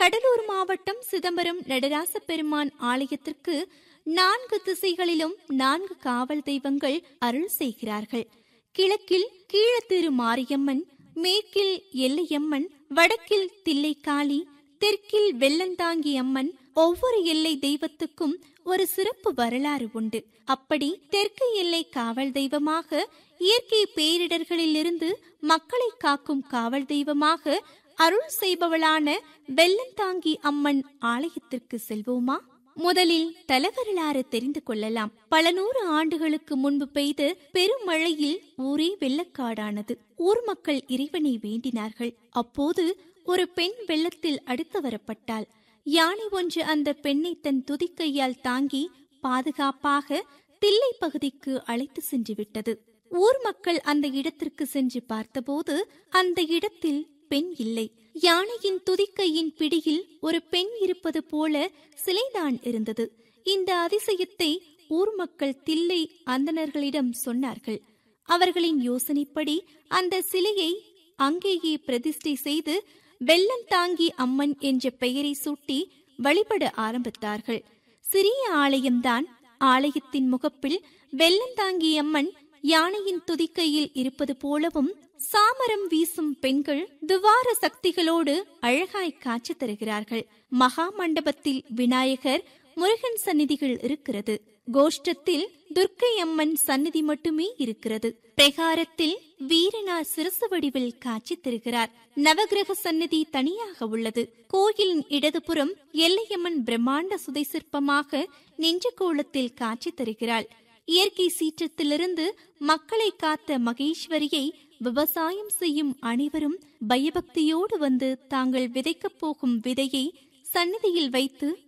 கடலூர் மாவட்டம் சிதம்பரம் நடராச பெருமான் ஆலயத்திற்கு நான்கு திசைகளிலும் நான்கு காவல் தெய்வங்கள் அருள் செய்கிறார்கள் கிழக்கில் கீழத்திரு மாரியம்மன் மேற்கில் எல்லையம்மன் வடக்கில் தில்லைக்காளி தெற்கில் வெள்ளந்தாங்கி அம்மன் ஒவ்வொரு எல்லை தெய்வத்துக்கும் ஒரு சிறப்பு வரலாறு உண்டு அப்படி தெற்கு எல்லை காவல் தெய்வமாக இயற்கை பேரிடர்களிலிருந்து மக்களை காக்கும் காவல் தெய்வமாக அருள் செய்பவளான வெள்ளந்தாங்கி அம்மன் ஆலயத்திற்கு செல்வோமா முதலில் தலவரலாறு தெரிந்து கொள்ளலாம் பல நூறு ஆண்டுகளுக்கு முன்பு பெய்த பெருமழையில் ஊரே வெள்ளக்காடானது ஊர் மக்கள் இறைவனை வேண்டினார்கள் அப்போது ஒரு பெண் வெள்ளத்தில் அடுத்து வரப்பட்டாள் யானை ஒன்று அந்த பெண்ணை தன் துதிக்கையால் தாங்கி பாதுகாப்பாக தில்லை பகுதிக்கு அழைத்து சென்று விட்டது ஊர் மக்கள் அந்த இடத்திற்கு சென்று பார்த்தபோது அந்த இடத்தில் பெண் இல்லை யானையின் துதிக்கையின் பிடியில் ஒரு பெண் இருப்பது போல சிலைதான் இருந்தது இந்த அதிசயத்தை ஊர் மக்கள் தில்லை அந்தணர்களிடம் சொன்னார்கள் அவர்களின் யோசனைப்படி அந்த சிலையை அங்கேயே பிரதிஷ்டை செய்து வெள்ளந்தாங்கி அம்மன் என்ற பெயரை சூட்டி வழிபட ஆரம்பித்தார்கள் சிறிய ஆலயம்தான் ஆலயத்தின் முகப்பில் வெள்ளந்தாங்கி அம்மன் யானையின் துதிக்கையில் இருப்பது போலவும் சாமரம் வீசும் பெண்கள் துவார சக்திகளோடு அழகாய் காட்சி தருகிறார்கள் மகா மண்டபத்தில் விநாயகர் முருகன் சந்நிதிகள் இருக்கிறது கோஷ்டத்தில் துர்க்கை அம்மன் சந்நிதி மட்டுமே இருக்கிறது பிரகாரத்தில் வீரனார் சிரசு வடிவில் காட்சி தருகிறார் நவகிரக சந்நிதி தனியாக உள்ளது கோயிலின் இடதுபுறம் எல்லையம்மன் பிரம்மாண்ட சுதை சிற்பமாக நெஞ்ச கோலத்தில் காட்சி தருகிறாள் இயற்கை சீற்றத்திலிருந்து மக்களை காத்த மகேஸ்வரியை விவசாயம் செய்யும் அனைவரும் பயபக்தியோடு வந்து தாங்கள் விதைக்கப் போகும் விதையை சந்நிதியில் வைத்து